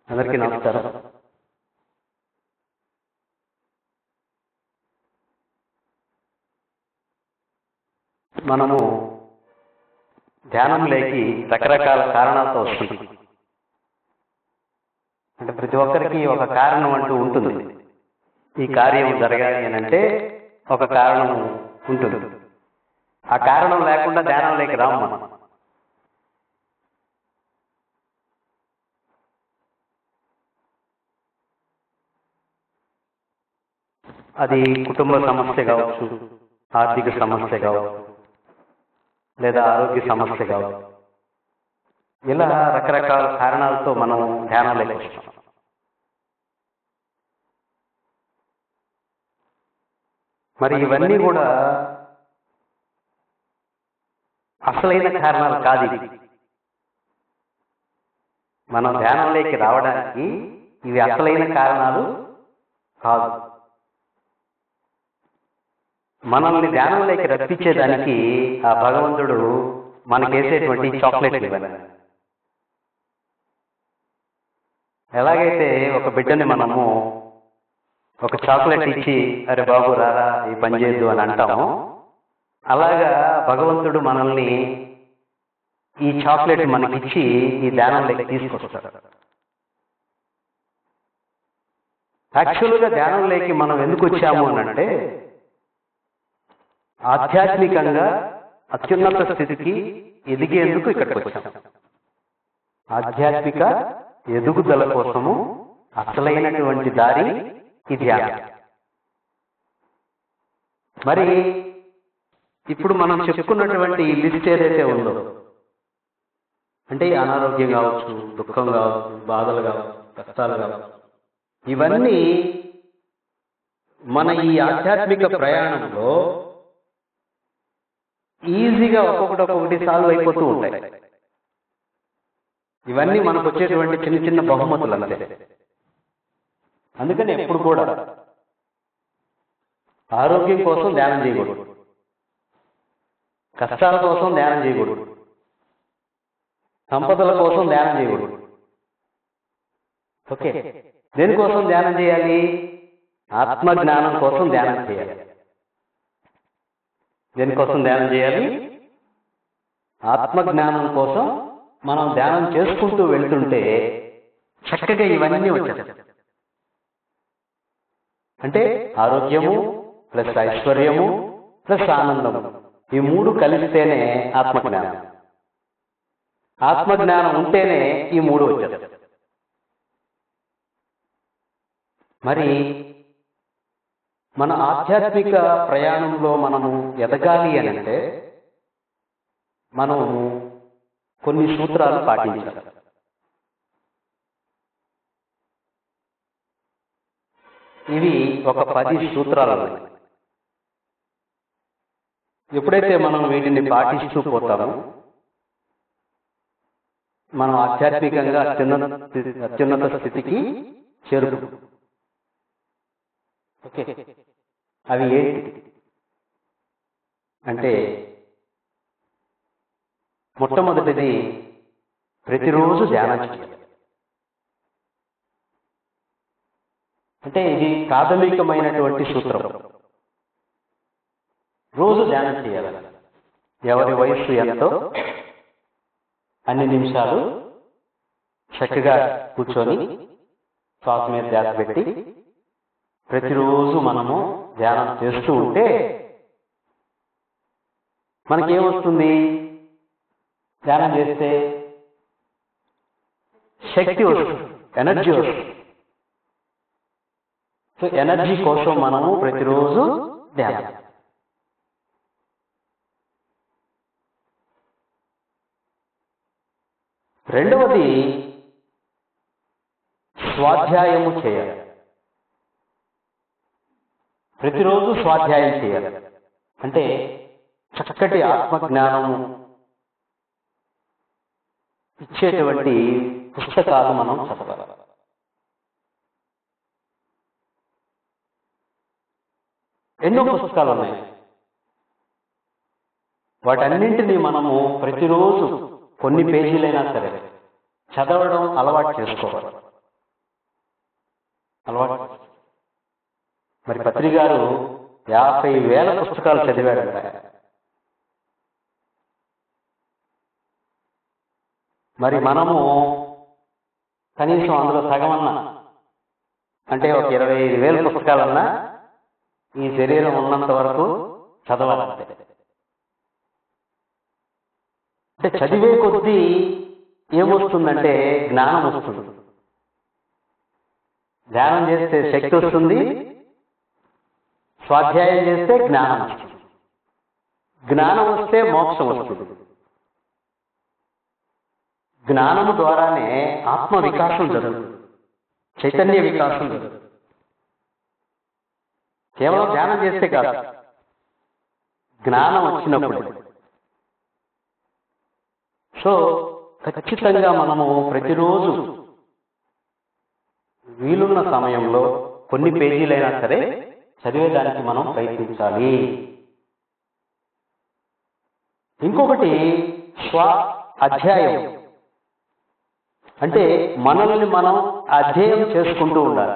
అందరికీ నమస్కారం మనము ధ్యానంలోకి రకరకాల కారణాలతో వస్తుంది అంటే ప్రతి ఒక్కరికి ఒక కారణం అంటూ ఉంటుంది ఈ కార్యం జరగాలి అని అంటే ఒక కారణం ఉంటుంది ఆ కారణం లేకుండా ధ్యానంలోకి రాము మనం అది కుటుంబ సమస్య కావచ్చు ఆర్థిక సమస్య కావచ్చు లేదా ఆరోగ్య సమస్య కావచ్చు ఇలా రకరకాల కారణాలతో మనం ధ్యానంలోకి వస్తాం మరి ఇవన్నీ కూడా అసలైన కారణాలు కాదు ఇవి మనం ధ్యానంలోకి రావడానికి ఇవి అసలైన కారణాలు కాదు మనల్ని ధ్యానంలోకి రప్పించేదానికి ఆ భగవంతుడు మనకేసేటువంటి చాక్లెట్ ఇవ్వాలి ఎలాగైతే ఒక బిడ్డని మనము ఒక చాక్లెట్ ఇచ్చి అరే బాబు రారా ఈ పని చేయొద్దు అని అంటాము అలాగా భగవంతుడు మనల్ని ఈ చాక్లెట్ మనకిచ్చి ఈ ధ్యానంలోకి తీసుకొస్తాడు యాక్చువల్గా ధ్యానంలోకి మనం ఎందుకు వచ్చాము అని అంటే ఆధ్యాత్మికంగా అత్యున్నత స్థితికి ఎదిగేందుకు ఇక్కడికి వచ్చాం ఆధ్యాత్మిక ఎదుగుదల కోసము అసలైనటువంటి దారి ఈ ధ్యానం మరి ఇప్పుడు మనం చెప్పుకున్నటువంటి ఈ లిస్ట్ ఏదైతే ఉందో అంటే ఈ అనారోగ్యం కావచ్చు దుఃఖం కావచ్చు బాధలు కావచ్చు కష్టాలు కావచ్చు ఇవన్నీ మన ఈ ఆధ్యాత్మిక ప్రయాణంలో ఈజీగా ఒక్కొక్కటి ఒక్కొక్కటి సాల్వ్ అయిపోతూ ఉంటాయి ఇవన్నీ మనకు వచ్చేటువంటి చిన్న చిన్న బహుమతులు అంతే అందుకని ఎప్పుడు కూడా ఆరోగ్యం కోసం ధ్యానం చేయకూడదు కష్టాల కోసం ధ్యానం చేయకూడదు సంపదల కోసం ధ్యానం చేయకూడదు ఓకే దేనికోసం ధ్యానం చేయాలి ఆత్మజ్ఞానం కోసం ధ్యానం చేయాలి దేనికోసం ధ్యానం చేయాలి ఆత్మజ్ఞానం కోసం మనం ధ్యానం చేసుకుంటూ వెళ్తుంటే చక్కగా ఇవన్నీ వచ్చాయి అంటే ఆరోగ్యము ప్లస్ ఐశ్వర్యము ప్లస్ ఆనందము ఈ మూడు కలిస్తేనే ఆత్మజ్ఞానం ఆత్మజ్ఞానం ఉంటేనే ఈ మూడు వచ్చాయి మరి మన ఆధ్యాత్మిక ప్రయాణంలో మనము ఎదగాలి అని అంటే మనము కొన్ని సూత్రాలు పాటించాలి ఇవి ఒక పది సూత్రాలు ఉన్నాయి ఎప్పుడైతే మనం వీటిని పాటిస్తూ పోతామో మనం ఆధ్యాత్మికంగా అత్యున్నత అత్యున్నత స్థితికి చేరుకు ఓకే అవి ఏంటి అంటే మొట్టమొదటిది ప్రతిరోజు ధ్యానం చేయాలి అంటే ఇది ప్రాథమికమైనటువంటి సూత్రం రోజు ధ్యానం చేయాలి ఎవరి వయస్సు ఎంతో అన్ని నిమిషాలు చక్కగా కూర్చొని శ్వాస మీద ధ్యాస పెట్టి ప్రతిరోజు మనము ధ్యానం చేస్తూ ఉంటే మనకేమొస్తుంది ధ్యానం చేస్తే శక్తి వస్తుంది ఎనర్జీ వస్తుంది సో ఎనర్జీ కోసం మనము ప్రతిరోజు ధ్యానం రెండవది స్వాధ్యాయము చేయాలి ప్రతిరోజు స్వాధ్యాయం చేయాలి అంటే చక్కటి ఆత్మజ్ఞానము ఇచ్చేటువంటి పుస్తకాలు మనం చదవాలి ఎన్నో పుస్తకాలు ఉన్నాయి వాటన్నింటినీ మనము ప్రతిరోజు కొన్ని పేజీలైనా సరే చదవడం అలవాటు చేసుకోవాలి అలవాటు మరి పత్రి గారు యాభై వేల పుస్తకాలు చదివాడంట మరి మనము కనీసం అందులో సగమన్నా అంటే ఒక ఇరవై ఐదు వేల పుస్తకాలన్నా ఈ శరీరం ఉన్నంత వరకు చదవాలంటే అంటే చదివే కొద్దీ ఏమొస్తుందంటే జ్ఞానం వస్తుంది ధ్యానం చేస్తే శక్తి వస్తుంది స్వాధ్యాయం చేస్తే జ్ఞానం వస్తుంది జ్ఞానం వస్తే మోక్షం వస్తుంది జ్ఞానము ద్వారానే ఆత్మ వికాసం జరుగుతుంది చైతన్య వికాసం జరుగుతుంది కేవలం ధ్యానం చేస్తే కాదు జ్ఞానం వచ్చినప్పుడు సో ఖచ్చితంగా మనము ప్రతిరోజు వీలున్న సమయంలో కొన్ని పేజీలైనా సరే చదివేదానికి మనం ప్రయత్నించాలి ఇంకొకటి స్వ అధ్యాయం అంటే మనల్ని మనం అధ్యయనం చేసుకుంటూ ఉండాలి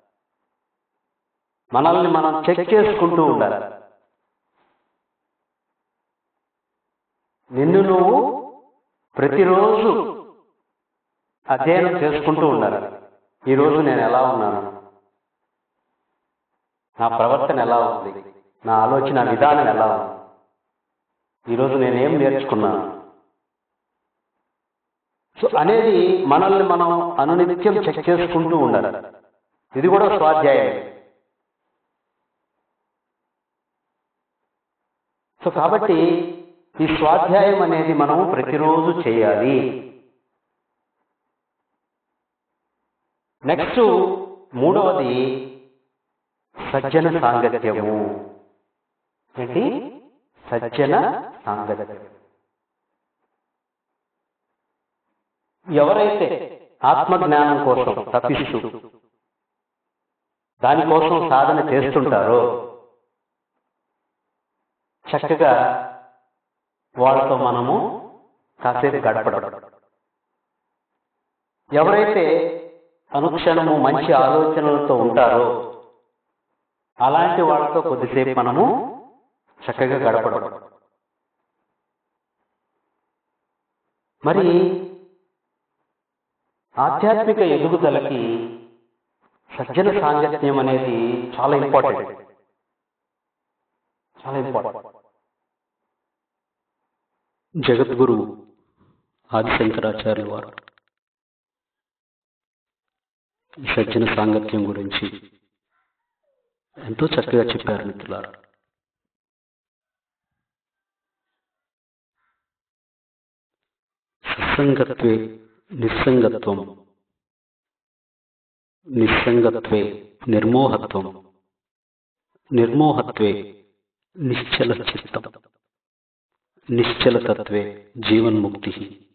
మనల్ని మనం చెక్ చేసుకుంటూ ఉండాలి నిన్ను నువ్వు ప్రతిరోజు అధ్యయనం చేసుకుంటూ ఉండాలి ఈరోజు నేను ఎలా ఉన్నాను నా ప్రవర్తన ఎలా ఉంది నా ఆలోచన విధానం ఎలా ఉంది ఈరోజు నేనేం నేర్చుకున్నాను సో అనేది మనల్ని మనం అనునిత్యం చెక్ చేసుకుంటూ ఉండాలి ఇది కూడా స్వాధ్యాయం సో కాబట్టి ఈ స్వాధ్యాయం అనేది మనం ప్రతిరోజు చేయాలి నెక్స్ట్ మూడవది సజ్జన సాంగత్యము ఏంటి సజ్జన సాంగత్యం ఎవరైతే ఆత్మజ్ఞానం కోసం తప్పిస్తూ దానికోసం సాధన చేస్తుంటారో చక్కగా వాళ్ళతో మనము కాసేపు గడపడం ఎవరైతే అనుక్షణము మంచి ఆలోచనలతో ఉంటారో అలాంటి వాళ్ళతో కొద్దిసేపు మనము చక్కగా గడపడం మరి ఆధ్యాత్మిక ఎదుగుదలకి సజ్జన సాంగత్యం అనేది చాలా ఇంపార్టెంట్ చాలా ఇంపార్టెంట్ జగద్గురు ఆదిశంకరాచార్యుల వారు ఈ సజ్జన సాంగత్యం గురించి ఎంతో చక్కగా చెప్పారు మిత్రులారా సత్సంగత్వే నిస్సంగత్వం నిస్సంగత్వే నిర్మోహత్వం నిర్మోహత్వే నిశ్చల చిత్తం నిశ్చలతత్వే జీవన్ముక్తి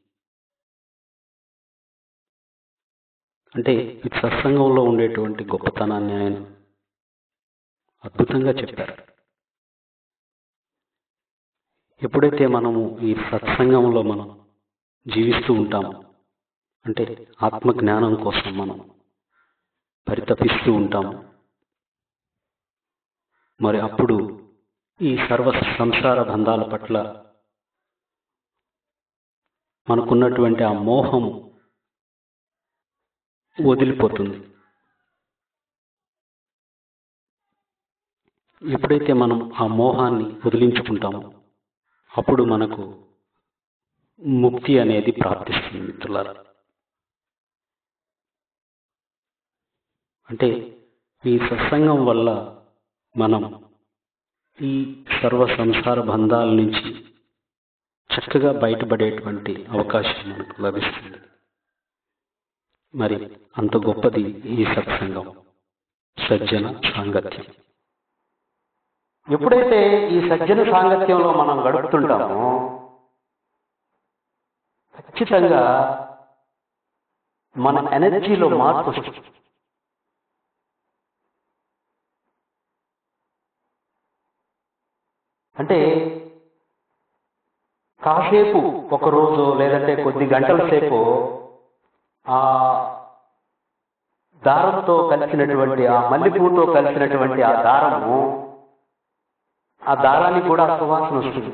అంటే ఈ సత్సంగంలో ఉండేటువంటి గొప్పతనాన్ని ఆయన అద్భుతంగా చెప్పారు ఎప్పుడైతే మనము ఈ సత్సంగంలో మనం జీవిస్తూ ఉంటామో అంటే ఆత్మ జ్ఞానం కోసం మనం పరితపిస్తూ ఉంటాము మరి అప్పుడు ఈ సర్వ సంసార బంధాల పట్ల మనకున్నటువంటి ఆ మోహము వదిలిపోతుంది ఎప్పుడైతే మనం ఆ మోహాన్ని వదిలించుకుంటామో అప్పుడు మనకు ముక్తి అనేది ప్రాప్తిస్తుంది మిత్రులారా అంటే ఈ సత్సంగం వల్ల మనం ఈ సర్వ సంసార బంధాల నుంచి చక్కగా బయటపడేటువంటి అవకాశం మనకు లభిస్తుంది మరి అంత గొప్పది ఈ సత్సంగం సజ్జన సాంగత్యం ఎప్పుడైతే ఈ సజ్జన సాంగత్యంలో మనం గడుపుతుంటామో ఖచ్చితంగా మన ఎనర్జీలో మార్పు వస్తుంది అంటే కాసేపు ఒక రోజు లేదంటే కొద్ది గంటల సేపు ఆ దారంతో కలిసినటువంటి ఆ మల్లెపూతో కలిసినటువంటి ఆ దారము ఆ దారానికి కూడా సువాసన వస్తుంది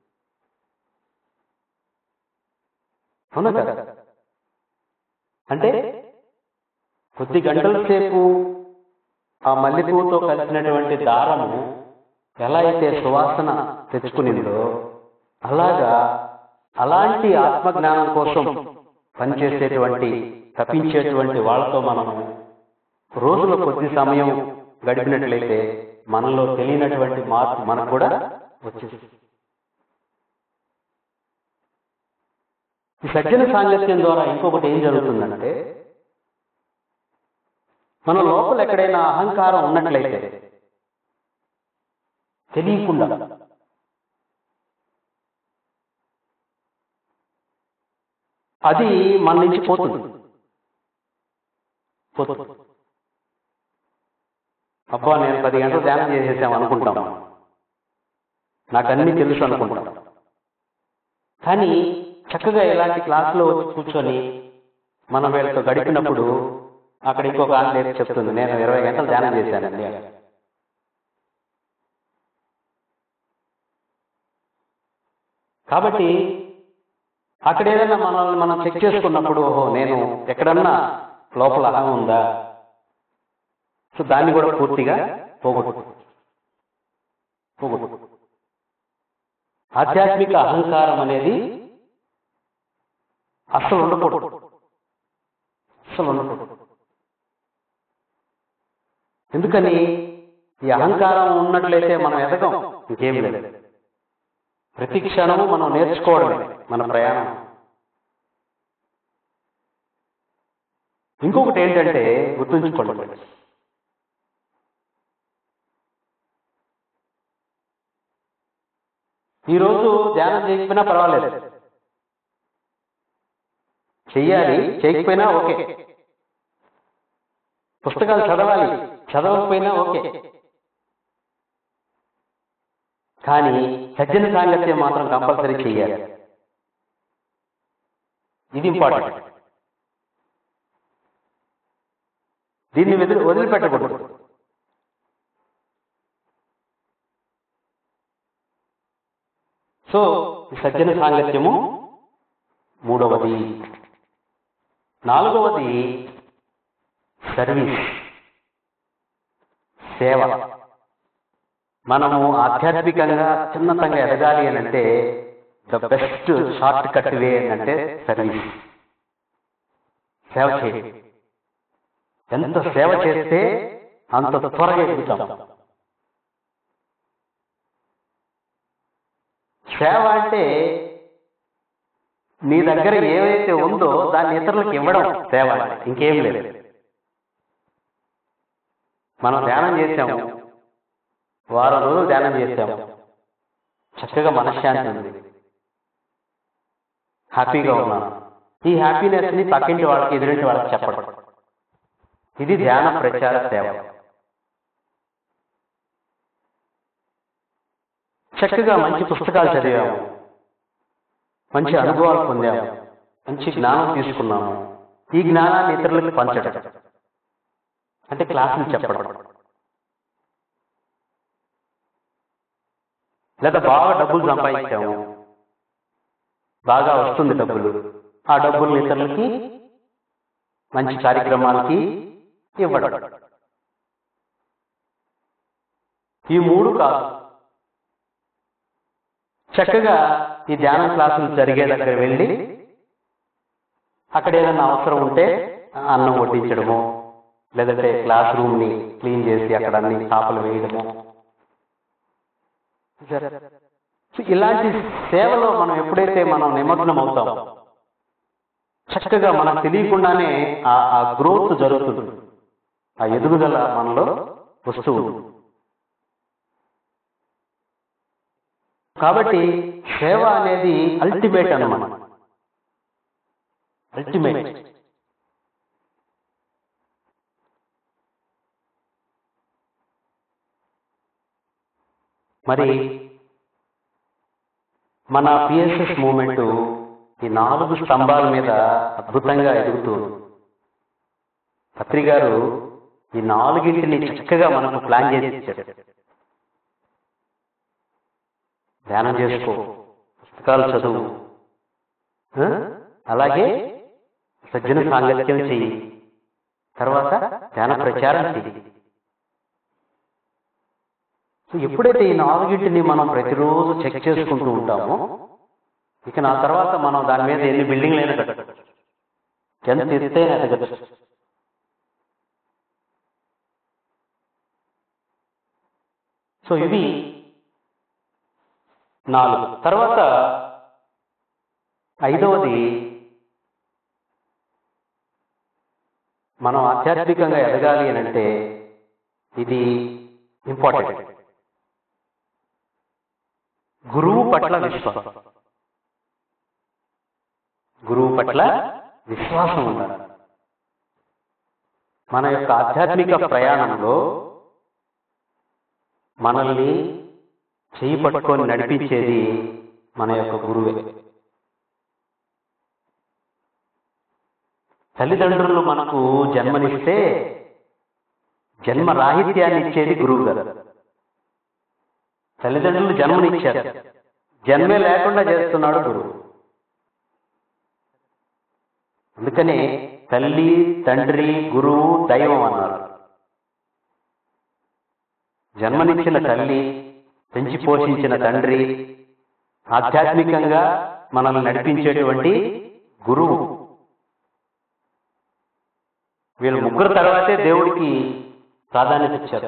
అవునా కదా అంటే కొద్ది గంటల సేపు ఆ మల్లెపూతో కలిసినటువంటి దారము ఎలా అయితే సువాసన తెచ్చుకునిందో అలాగా అలాంటి ఆత్మజ్ఞానం కోసం పనిచేసేటువంటి తప్పించేటువంటి వాళ్ళతో మనము రోజులో కొద్ది సమయం గడిపినట్లయితే మనలో తెలియనటువంటి మార్పు మనకు కూడా వచ్చేస్తుంది ఈ సజ్జన సాంగత్యం ద్వారా ఇంకొకటి ఏం జరుగుతుందంటే మన లోపల ఎక్కడైనా అహంకారం ఉన్నట్లయితే తెలియకుండా అది మన నుంచి పోతుంది పోతుంది అబ్బా నేను పది గంటలు ధ్యానం చేసేసాం అనుకుంటాం నాకు అన్ని తెలుసు అనుకుంటాం కానీ చక్కగా ఇలాంటి క్లాసులో వచ్చి కూర్చొని మనం వీళ్ళతో గడిపినప్పుడు అక్కడ ఇంకొక ఆమె లేచి చెప్తుంది నేను ఇరవై గంటలు ధ్యానం చేశానండి కాబట్టి అక్కడ ఏదైనా మనల్ని మనం చెక్ చేసుకున్నప్పుడు ఓహో నేను ఎక్కడన్నా లోపల అహం ఉందా సో దాన్ని కూడా పూర్తిగా పోగొట్టు పోగొట్టు ఆధ్యాత్మిక అహంకారం అనేది అసలు ఉండకూడదు అసలు ఉండకూడదు ఎందుకని ఈ అహంకారం ఉన్నట్లయితే మనం ఎదగం ఇంకేం లేదు ప్రతి క్షణము మనం నేర్చుకోవడమే మన ప్రయాణం ఇంకొకటి ఏంటంటే గుర్తుంచుకోండి ఈరోజు ధ్యానం చేయకపోయినా పర్వాలేదు చెయ్యాలి చేయకపోయినా ఓకే పుస్తకాలు చదవాలి చదవకపోయినా ఓకే కానీ సజ్జన సాంగత్యం మాత్రం కంపల్సరీ చెయ్యాలి ఇది ఇంపార్టెంట్ దీన్ని వదిలి వదిలిపెట్టకూడదు సో ఈ సజ్జన సాంగత్యము మూడవది నాలుగవది సర్వీస్ సేవ మనము ఆధ్యాత్మికంగా చిన్నతంగా ఎదగాలి అని అంటే the best short cut way అంటే సర్వీస్ సేవ చేయాలి ఎంత సేవ చేస్తే అంత త్వరగా ఎదుగుతాం సేవ అంటే నీ దగ్గర ఏవైతే ఉందో దాన్ని ఇతరులకు ఇవ్వడం సేవ అంటే ఇంకేం లేదు మనం ధ్యానం చేసాము వారం రోజులు ధ్యానం చేసాము చక్కగా మనశ్శాంతి ఉంది హ్యాపీగా ఉన్నాను ఈ హ్యాపీనెస్ ని పక్కింటి వాళ్ళకి ఎదురింటి వాళ్ళకి చెప్పడం ఇది ధ్యాన ప్రచార సేవ చక్కగా మంచి పుస్తకాలు చదివాము మంచి అనుభవాలు పొందాము మంచి జ్ఞానం తీసుకున్నాము ఈ జ్ఞానాన్ని ఇతరులకు పంచడం అంటే క్లాసులు చెప్పడం లేదా బాగా డబ్బులు సంపాదించాము బాగా వస్తుంది డబ్బులు ఆ డబ్బులు ఇతరులకి మంచి కార్యక్రమాలకి ఇవ్వడం ఈ మూడు కాదు చక్కగా ఈ ధ్యానం క్లాసులు జరిగే దగ్గర వెళ్ళి అక్కడ ఏదైనా అవసరం ఉంటే అన్నం వడ్డించడము లేదంటే క్లాస్ రూమ్ ని క్లీన్ చేసి అక్కడ అన్ని చాపలు వేయడము సో ఇలాంటి సేవలో మనం ఎప్పుడైతే మనం నిమగ్నం అవుతాం చక్కగా మనకు తెలియకుండానే ఆ ఆ గ్రోత్ జరుగుతుంది ఆ ఎదుగుదల మనలో వస్తూ ఉంది కాబట్టి సేవ అనేది అల్టిమేట్ అన్నమాట అల్టిమేట్ మరి మన పిఎస్ఎస్ మూమెంట్ ఈ నాలుగు స్తంభాల మీద అద్భుతంగా ఎదుగుతూ ఉంది. పత్రి గారు ఈ నాలుగింటిని చక్కగా మనకు ప్లాన్ చేసి ఇచ్చారు ధ్యానం చేసుకో పుస్తకాలు చదువు ఆ? అలాగే సజ్జన సాంగత్యం చెయ్యి తర్వాత ధ్యాన ప్రచారం చెయ్యి సో ఎప్పుడైతే ఈ నాలుగింటిని మనం ప్రతిరోజు చెక్ చేసుకుంటూ ఉంటామో ఇక నా తర్వాత మనం దాని మీద ఎన్ని బిల్డింగ్లు అయినా కట్టచ్చు ఎంత ఎత్తైనా ఎదగచ్చు సో ఇవి నాలుగు తర్వాత ఐదవది మనం ఆధ్యాత్మికంగా ఎదగాలి అని అంటే ఇది ఇంపార్టెంట్ గురువు పట్ల విశ్వాసం గురువు పట్ల విశ్వాసం ఉండాలి మన యొక్క ఆధ్యాత్మిక ప్రయాణంలో మనల్ని చేయి పట్టుకొని నడిపించేది మన యొక్క గురువే తల్లిదండ్రులు మనకు జన్మనిస్తే జన్మ రాహిత్యాన్ని ఇచ్చేది గురువు గారు తల్లిదండ్రులు జన్మనిచ్చారు జన్మే లేకుండా చేస్తున్నాడు గురువు అందుకనే తల్లి తండ్రి గురువు దైవం అన్నారు జన్మనిచ్చిన తల్లి పెంచి పోషించిన తండ్రి ఆధ్యాత్మికంగా మనల్ని నడిపించేటువంటి గురువు వీళ్ళు ముగ్గురు తర్వాతే దేవుడికి ప్రాధాన్యత ఇచ్చారు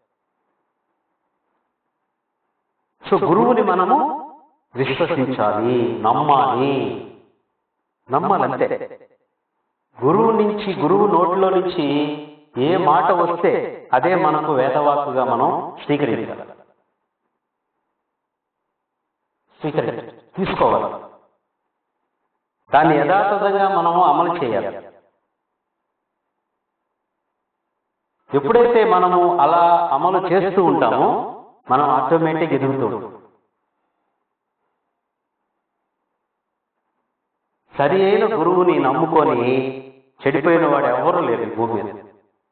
సో గురువుని మనము విశ్వసించాలి నమ్మాలి నమ్మాలంతే గురువు నుంచి గురువు నోటిలో నుంచి ఏ మాట వస్తే అదే మనకు వేదవాక్కుగా మనం స్వీకరించాలి స్వీకరించాలి తీసుకోవాలి దాన్ని యథాతథంగా మనము అమలు చేయాలి ఎప్పుడైతే మనము అలా అమలు చేస్తూ ఉంటామో మనం ఆటోమేటిక్ ఎదుగుతూ ఉంటాం సరి అయిన గురువుని నమ్ముకొని చెడిపోయిన వాడు ఎవరు లేరు ఈ భూమి మీద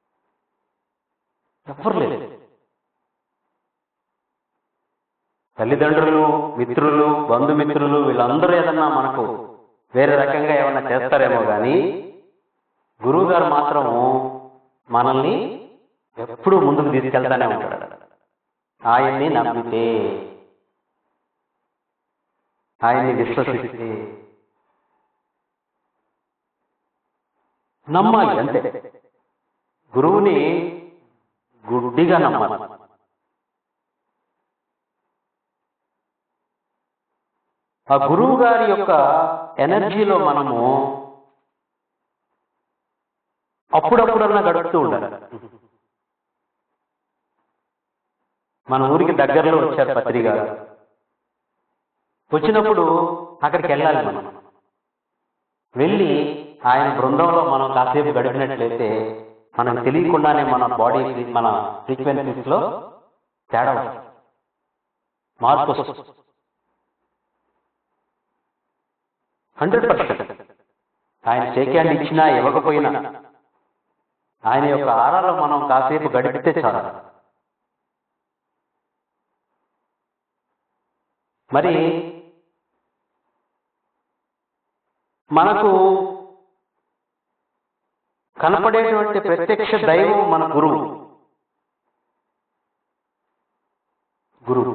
ఎవ్వరు లేరు తల్లిదండ్రులు మిత్రులు బంధుమిత్రులు వీళ్ళందరూ ఏదన్నా మనకు వేరే రకంగా ఏమన్నా చేస్తారేమో కానీ గురువు గారు మాత్రము మనల్ని ఎప్పుడూ ముందుకు తీసుకెళ్తానే ఉంటాడు ఆయన్ని నమ్మితే ఆయన్ని విశ్వసిస్తే నమ్మాలి అంతే గురువుని గుడ్డిగా నమ్మాలి ఆ గురువు గారి యొక్క ఎనర్జీలో మనము అప్పుడప్పుడన్నా గడుపుతూ ఉండాలి మన ఊరికి దగ్గరలో వచ్చారు పత్రి గారు వచ్చినప్పుడు అక్కడికి వెళ్ళాలి మనం వెళ్ళి ఆయన బృందంలో మనం కాసేపు గడిపినట్లయితే మనకు తెలియకుండానే మన బాడీ మన ఫ్రీక్వెన్సీస్ లో తేడా వస్తుంది. మార్పు వస్తుంది హండ్రెడ్ పర్సెంట్ ఆయన షేక్ హ్యాండ్ ఇచ్చినా ఇవ్వకపోయినా ఆయన యొక్క ఆరాలో మనం కాసేపు గడిపితే చాలు మరి మనకు కనపడేటువంటి ప్రత్యక్ష దైవం మన గురువు గురువు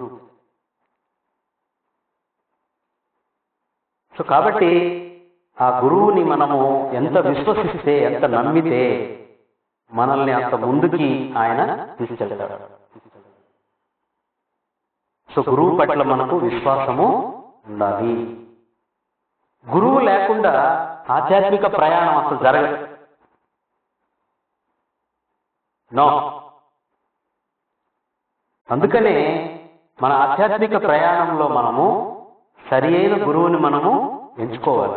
సో కాబట్టి ఆ గురువుని మనము ఎంత విశ్వసిస్తే ఎంత నమ్మితే మనల్ని అంత ముందుకి ఆయన తీసుకెళ్తాడు సో గురువు పట్ల మనకు విశ్వాసము ఉండాలి గురువు లేకుండా ఆధ్యాత్మిక ప్రయాణం అసలు జరగదు నో అందుకనే మన ఆధ్యాత్మిక ప్రయాణంలో మనము సరి అయిన గురువుని మనము ఎంచుకోవాలి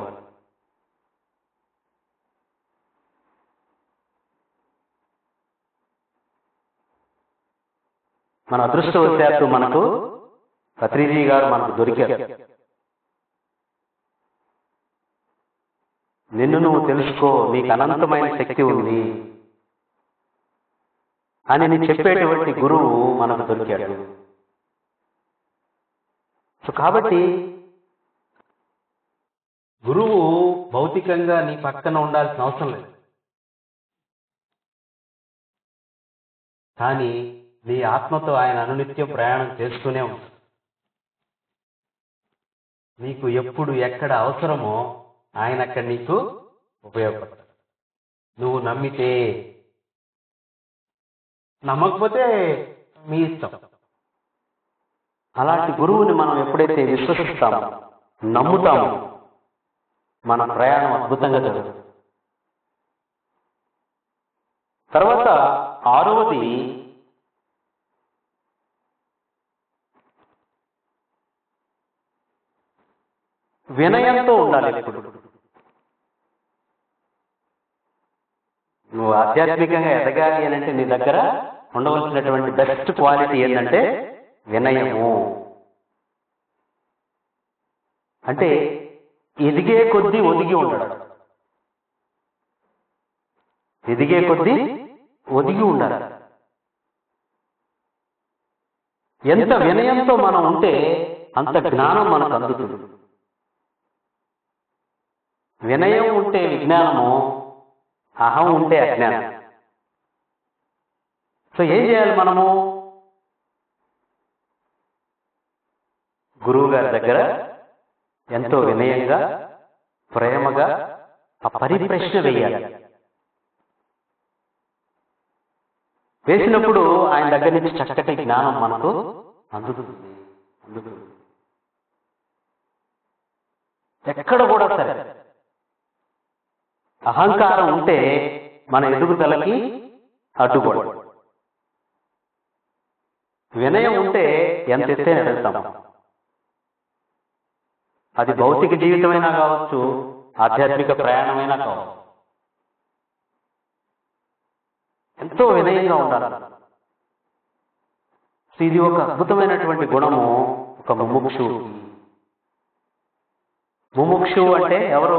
మన అదృష్టవశాత్తు మనకు పత్రిజీ గారు మనకు దొరికారు నిన్ను నువ్వు తెలుసుకో నీకు అనంతమైన శక్తి ఉంది అని నీ చెప్పేటువంటి గురువు మనకు దొరికాడు సో కాబట్టి గురువు భౌతికంగా నీ పక్కన ఉండాల్సిన అవసరం లేదు కానీ నీ ఆత్మతో ఆయన అనునిత్యం ప్రయాణం చేస్తూనే ఉంటాడు నీకు ఎప్పుడు ఎక్కడ అవసరమో ఆయన అక్కడ నీకు ఉపయోగపడతాడు నువ్వు నమ్మితే నమ్మకపోతే మీ ఇష్టం అలాంటి గురువుని మనం ఎప్పుడైతే విశ్వసిస్తామో నమ్ముతామో మన ప్రయాణం అద్భుతంగా జరుగుతుంది తర్వాత ఆరవది వినయంతో ఉండాలి ఎప్పుడు నువ్వు ఆధ్యాత్మికంగా ఎదగాలి అని అంటే నీ దగ్గర ఉండవలసినటువంటి బెస్ట్ క్వాలిటీ ఏంటంటే వినయము అంటే ఎదిగే కొద్దీ ఒదిగి ఉండడం ఎదిగే కొద్దీ ఒదిగి ఉండాలి ఎంత వినయంతో మనం ఉంటే అంత జ్ఞానం మనకు అందుతుంది వినయం ఉంటే విజ్ఞానము అహం ఉంటే అజ్ఞానం సో ఏం చేయాలి మనము గురువు గారి దగ్గర ఎంతో వినయంగా ప్రేమగా ఆ పరిప్రశ్న వేయాలి వేసినప్పుడు ఆయన దగ్గర నుంచి చక్కటి జ్ఞానం మనకు అందుతుంది అందుతుంది ఎక్కడ కూడా సరే అహంకారం ఉంటే మన ఎదుగుదలకి అడ్డుకోడు వినయం ఉంటే ఎంత ఎత్తైనా వెళ్తాం అది భౌతిక జీవితమైనా కావచ్చు ఆధ్యాత్మిక ప్రయాణమైనా కావచ్చు ఎంతో వినయంగా ఉండాలి సో ఇది ఒక అద్భుతమైనటువంటి గుణము ఒక ముముక్షు ముముక్షు అంటే ఎవరు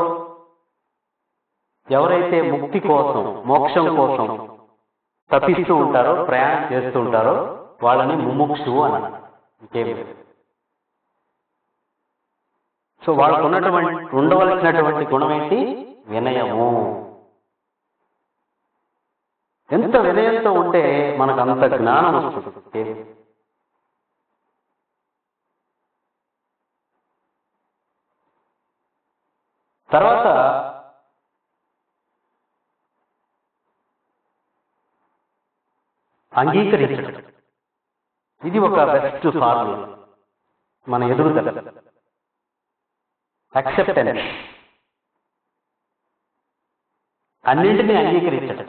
ఎవరైతే ముక్తి కోసం మోక్షం కోసం తప్పిస్తూ ఉంటారో ప్రయాణం చేస్తూ ఉంటారో వాళ్ళని ముముక్షు అని ఇంకేం లేదు సో వాళ్ళకు ఉన్నటువంటి ఉండవలసినటువంటి గుణం ఏంటి వినయము ఎంత వినయంతో ఉంటే మనకు అంత జ్ఞానం వస్తుంది తర్వాత అంగీకరించడం ఇది ఒక బెస్ట్ ఫార్ములా మన ఎదుగుదల అక్సెప్టెన్స్ అన్నింటినీ అంగీకరించడం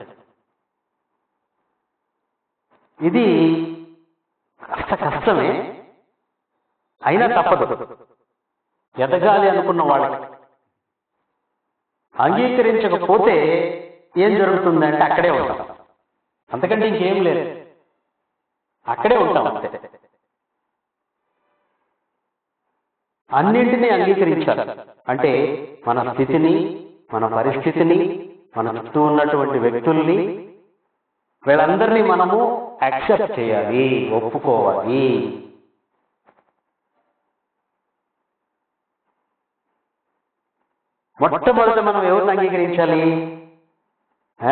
ఇది కాస్త కష్టమే అయినా తప్పదు ఎదగాలి అనుకున్న వాళ్ళకి అంగీకరించకపోతే ఏం జరుగుతుందంటే అక్కడే ఉంటాం అంతకంటే ఇంకేం లేదు అక్కడే ఉంటాం అంతే అన్నింటినీ అంగీకరించాలి అంటే మన స్థితిని మన పరిస్థితిని మన చుట్టూ ఉన్నటువంటి వ్యక్తుల్ని వీళ్ళందరినీ మనము యాక్సెప్ట్ చేయాలి ఒప్పుకోవాలి మొట్టమొదట మనం ఎవరిని అంగీకరించాలి ఆ?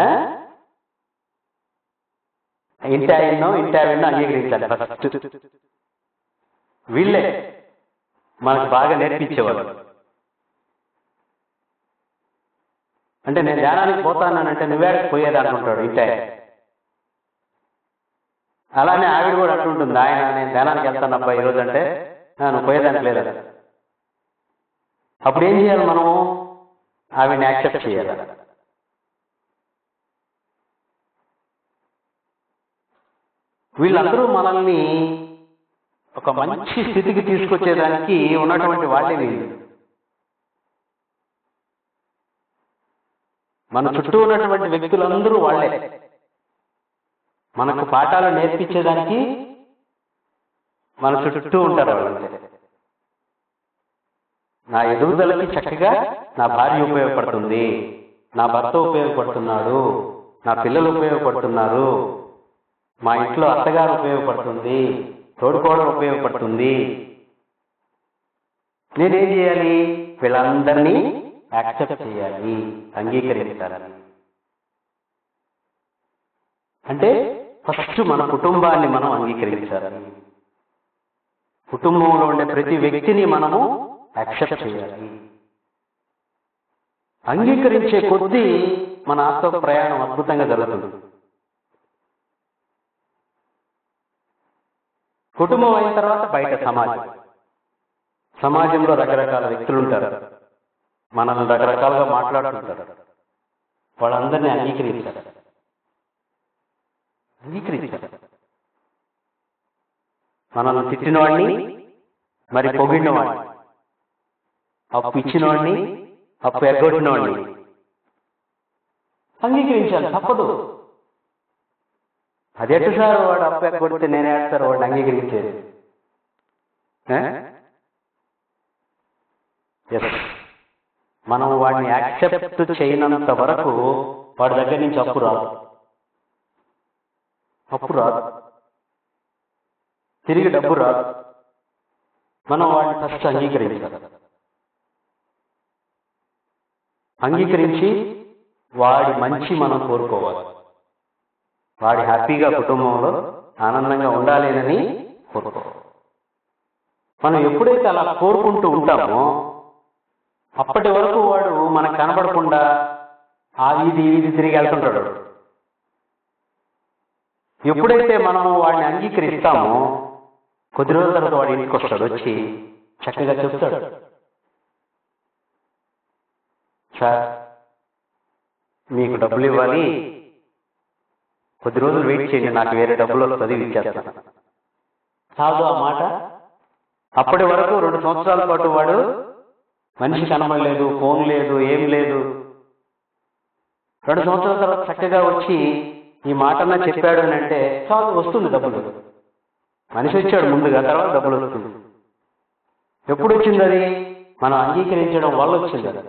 ఇంటి ఆయన్నో ఇంటి ఆవిడనో అంగీకరించాలి ఫస్ట్ వీళ్ళే మనకు బాగా నేర్పించేవాళ్ళు అంటే నేను ధ్యానానికి పోతానంటే నువ్వే పోయేది అనుకుంటాడు ఇంటి ఆయన అలానే ఆవిడ కూడా అంటుంటుంది ఆయన నేను ధ్యానానికి వెళ్తాను అబ్బా ఈరోజు అంటే "ఆ, నువ్వు పోయేదానికి లేదా అప్పుడు ఏం చేయాలి మనము ఆవిడని యాక్సెప్ట్ చేయాలి వీళ్ళందరూ మనల్ని ఒక మంచి స్థితికి తీసుకొచ్చేదానికి ఉన్నటువంటి వాళ్ళే వీళ్ళు మన చుట్టూ ఉన్నటువంటి వ్యక్తులందరూ వాళ్ళే మనకు పాఠాలు నేర్పించేదానికి మన చుట్టూ ఉంటారు వాళ్ళంతే నా ఎదుగుదలకి చక్కగా నా భార్య ఉపయోగపడుతుంది నా భర్త ఉపయోగపడుతున్నాడు నా పిల్లలు ఉపయోగపడుతున్నారు మా ఇంట్లో అత్తగారు ఉపయోగపడుతుంది తోడుకోవడం ఉపయోగపడుతుంది నేనేం చేయాలి వీళ్ళందరినీ యాక్సెప్ట్ చేయాలి అంగీకరించాలి అంటే ఫస్ట్ మన కుటుంబాన్ని మనం అంగీకరించాలి కుటుంబంలో ఉండే ప్రతి వ్యక్తిని మనము యాక్సెప్ట్ చేయాలి అంగీకరించే కొద్దీ మన ఆత్మ ప్రయాణం అద్భుతంగా జరుగుతుంది కుటుంబం అయిన తర్వాత బయట సమాజం సమాజంలో రకరకాల వ్యక్తులు ఉంటారు మనల్ని రకరకాలుగా మాట్లాడుతుంటారు వాళ్ళందరినీ అంగీకరించారు అంగీకరించారు మనల్ని తిట్టిన వాడిని మరి పొగిడిన వాడిని అప్పు ఇచ్చిన వాడిని అప్పు ఎగ్గొట్టిన వాడిని అంగీకరించాలి తప్పదు అది ఎట్టు సార్ వాడు అప్పు ఎగ్గొడితే నేనే సార్ వాడిని అంగీకరించేది ఎస్ మనం వాడిని యాక్సెప్ట్ చేయనంత వరకు వాడి దగ్గర నుంచి అప్పు రాదు అప్పు రాదు తిరిగి డబ్బు రాదు మనం వాడిని ఫస్ట్ అంగీకరించాలి అంగీకరించి వాడి మంచి మనం కోరుకోవాలి వాడి హ్యాపీగా కుటుంబంలో ఆనందంగా ఉండాలేనని కోరుకోవాలి మనం ఎప్పుడైతే అలా కోరుకుంటూ ఉంటామో అప్పటి వరకు వాడు మనకు కనబడకుండా ఆ వీధి ఈ వీధి తిరిగి వెళ్తుంటాడు ఎప్పుడైతే మనం వాడిని అంగీకరిస్తామో కొద్ది రోజుల తర్వాత వాడి ఇంటికి వస్తాడు వచ్చి చక్కగా చెప్తాడు సార్ మీకు డబ్బులు ఇవ్వాలి కొద్ది రోజులు వెయిట్ చేయండి నాకు వేరే డబ్బులు చదివి ఇచ్చేస్తాను కాదు ఆ మాట అప్పటి వరకు రెండు సంవత్సరాల పాటు వాడు మనిషి కనబడలేదు ఫోన్ లేదు ఏం లేదు రెండు సంవత్సరాల తర్వాత చక్కగా వచ్చి ఈ మాటన్నా చెప్పాడు అని అంటే చాలు వస్తుంది డబ్బులు మనిషి వచ్చాడు ముందుగా తర్వాత డబ్బులు వస్తుంది ఎప్పుడు వచ్చింది అది మనం అంగీకరించడం వల్ల వచ్చింది అది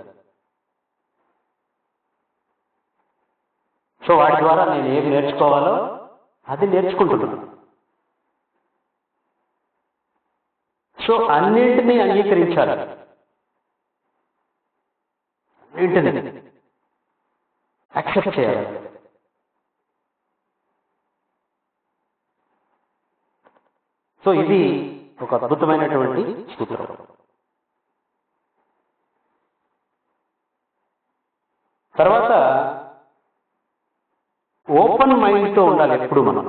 సో వాటి ద్వారా నేను ఏమి నేర్చుకోవాలో అది నేర్చుకుంటున్నాను సో అన్నింటినీ అంగీకరించాలి అన్నింటినీ యాక్సెప్ట్ చేయాలి సో ఇది ఒక అద్భుతమైనటువంటి సూత్రం తర్వాత ఓపెన్ మైండ్తో ఉండాలి ఎప్పుడు మనం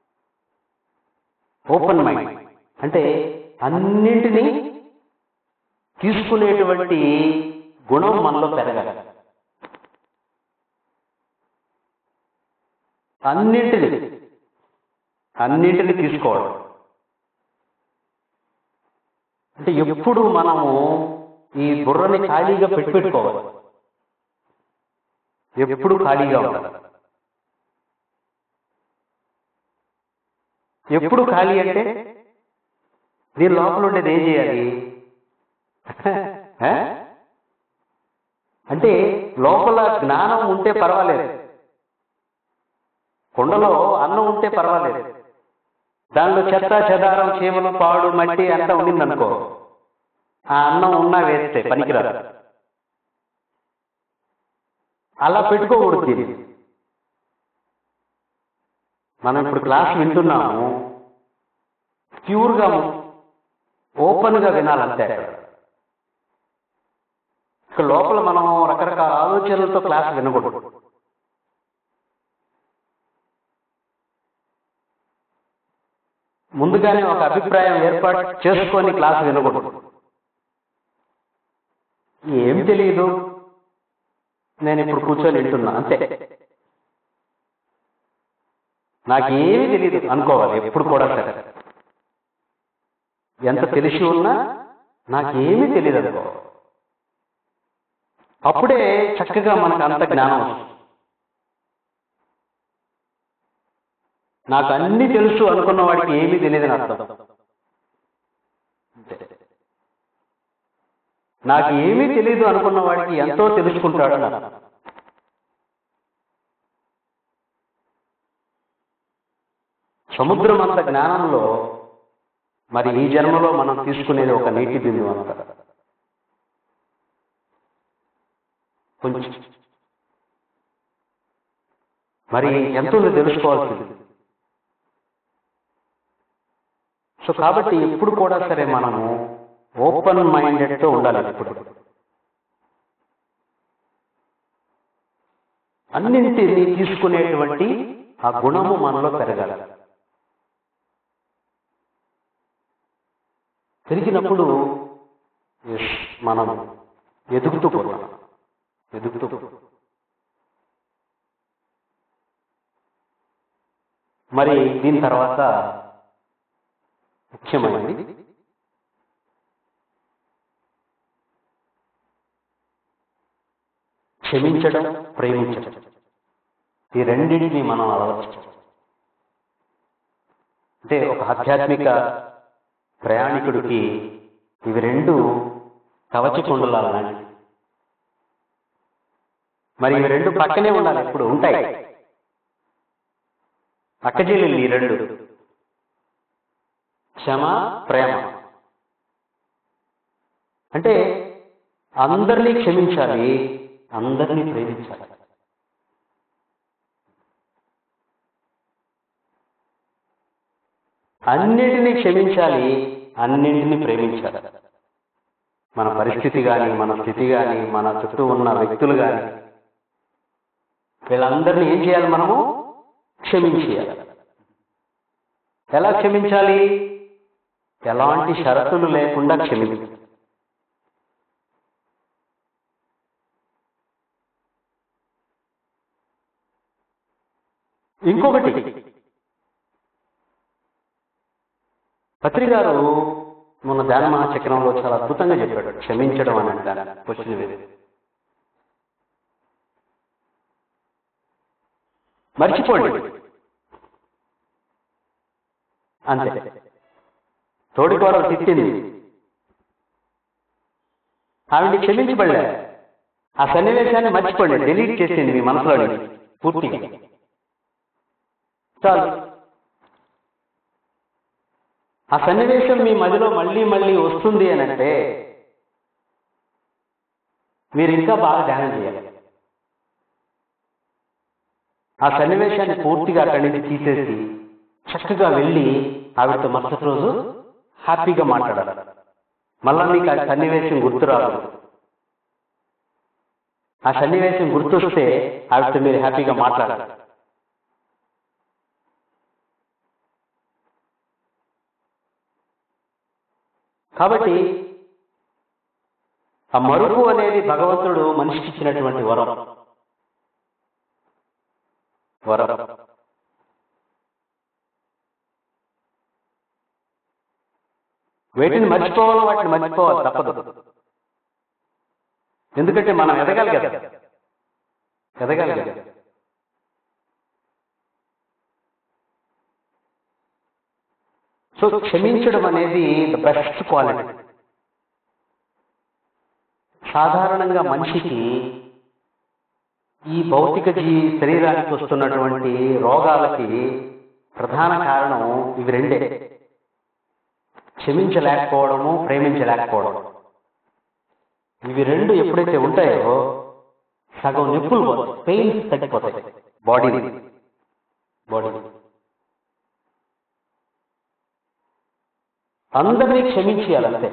ఓపెన్ మైండ్ అంటే అన్నింటినీ తీసుకునేటువంటి గుణం మనలో పెరగాలి అన్నింటినీ అన్నింటినీ తీసుకోవడం అంటే ఎప్పుడు మనము ఈ బుర్రని ఖాళీగా పెట్టి పెట్టుకోవాలి ఎప్పుడు ఖాళీగా ఉండాలి ఎప్పుడు ఖాళీ అంటే దీని లోపల ఉండేది ఏం చేయాలి ఆ? అంటే లోపల జ్ఞానం ఉంటే పర్వాలేదు కుండలో అన్నం ఉంటే పర్వాలేదు దానిలో చెత్త చెదారం చీమలు పాడు మట్టి అంతా ఉండిందనుకో ఆ అన్నం ఉన్నా వేస్తే పనికిరాదు అలా పెట్టుకోకూడదు దీన్ని మనం ఇప్పుడు క్లాస్ వింటున్నాము ప్యూర్గా ఓపెన్గా వినాలంతే అక్కడ ఇక్కడ లోపల మనం రకరకాల ఆలోచనలతో క్లాస్ వినకూడదు ముందుగానే ఒక అభిప్రాయం ఏర్పాటు చేసుకొని క్లాస్ వినకూడదు ఏం తెలియదు నేను ఇప్పుడు కూర్చొని వింటున్నా అంతే నాకేమీ తెలియదు అనుకోవాలి ఎప్పుడు కూడా సరే ఎంత తెలిసి ఉన్నా నాకేమీ తెలియదు అనుకో అప్పుడే చక్కగా మనకు అంత జ్ఞానం వస్తుంది నాకు అన్ని తెలుసు అనుకున్న వాడికి ఏమీ తెలియదని అర్థం అంతే. నాకు ఏమీ తెలియదు అనుకున్న వాడికి ఎంతో తెలుసుకుంటాడు అని అర్థం. సముద్రం అంత జ్ఞానంలో మరి ఈ జన్మలో మనం తీసుకునేది ఒక నీటి బిందువు అంత కొంచెం మరి ఎంత ఉందో తెలుసుకోవాల్సింది సో కాబట్టి ఎప్పుడు కూడా సరే మనము ఓపెన్ మైండెడ్తో ఉండాలి ఎప్పుడు అన్నింటినీ తీసుకునేటువంటి ఆ గుణము మనలో పెరగాలి పెరిగినప్పుడు yes, మనం ఎదుగుతూ పోతాం ఎదుగుతూ పోతాం మరి దీని తర్వాత ముఖ్యమైనది క్షమించడం ప్రేమించడం ఈ రెండింటిని మనం అలవర్చడం అంటే ఒక ఆధ్యాత్మిక ప్రయాణికుడికి ఇవి రెండు కవచ కుండలాలని మరి ఇవి రెండు పక్కనే ఉండాలి ఇప్పుడు ఉంటాయి అక్కజీలు ఈ రెండు క్షమ ప్రేమ అంటే అందరినీ క్షమించాలి అందరినీ ప్రేమించాలి అన్నింటినీ క్షమించాలి అన్నింటినీ ప్రేమించాలి మన పరిస్థితి కానీ మన స్థితి కానీ మన చుట్టూ ఉన్న వ్యక్తులు కానీ వీళ్ళందరినీ ఏం చేయాలి మనము క్షమించేయాలి ఎలా క్షమించాలి ఎలాంటి షరతులు లేకుండా క్షమించాలి ఇంకొకటి పత్రి గారు మన ధ్యాన మహాచక్రంలో చాలా అద్భుతంగా చెప్పాడు క్షమించడం అని అంటారు క్వశ్చన్ వేరే మర్చిపోండి అంతే తోడికోడలు తిట్టింది ఆవిడ క్షమించబడలే ఆ సన్నివేశాన్ని మర్చిపోండి డిలీట్ చేసింది మీ మనసులో పూర్తిగా చాలు ఆ సన్నివేశం మీ మదిలో మళ్ళీ మళ్ళీ వస్తుంది అని అంటే మీరు ఇంకా బాగా ధ్యానం చేయాలి ఆ సన్నివేశాన్ని పూర్తిగా అక్కడి నుంచి తీసేసి చక్కగా వెళ్ళి ఆవిడతో మరుసటి రోజు హ్యాపీగా మాట్లాడాలి మళ్ళా మీకు ఆ సన్నివేశం గుర్తురాదు ఆ సన్నివేశం గుర్తొస్తే ఆవిడతో మీరు హ్యాపీగా మాట్లాడాలి కాబట్టి ఆ మరుపు అనేది భగవంతుడు మనిషికి ఇచ్చినటువంటి వరం వరం వేటిని మర్చిపోవాలో వాటిని మర్చిపోవాలి తప్పదు ఎందుకంటే మనం ఎదగాలి కదా ఎదగాలి కదా సో క్షమించడం అనేది ద బెస్ట్ క్వాలిటీ సాధారణంగా మనిషికి ఈ భౌతిక జీ శరీరానికి వస్తున్నటువంటి రోగాలకి ప్రధాన కారణం ఇవి రెండే క్షమించలేకపోవడము ప్రేమించలేకపోవడం ఇవి రెండు ఎప్పుడైతే ఉంటాయో సగం నొప్పులు పోతాయి పెయిన్స్ తగ్గిపోతాయి బాడీ బాడీ అందరినీ క్షమించేయాలంతే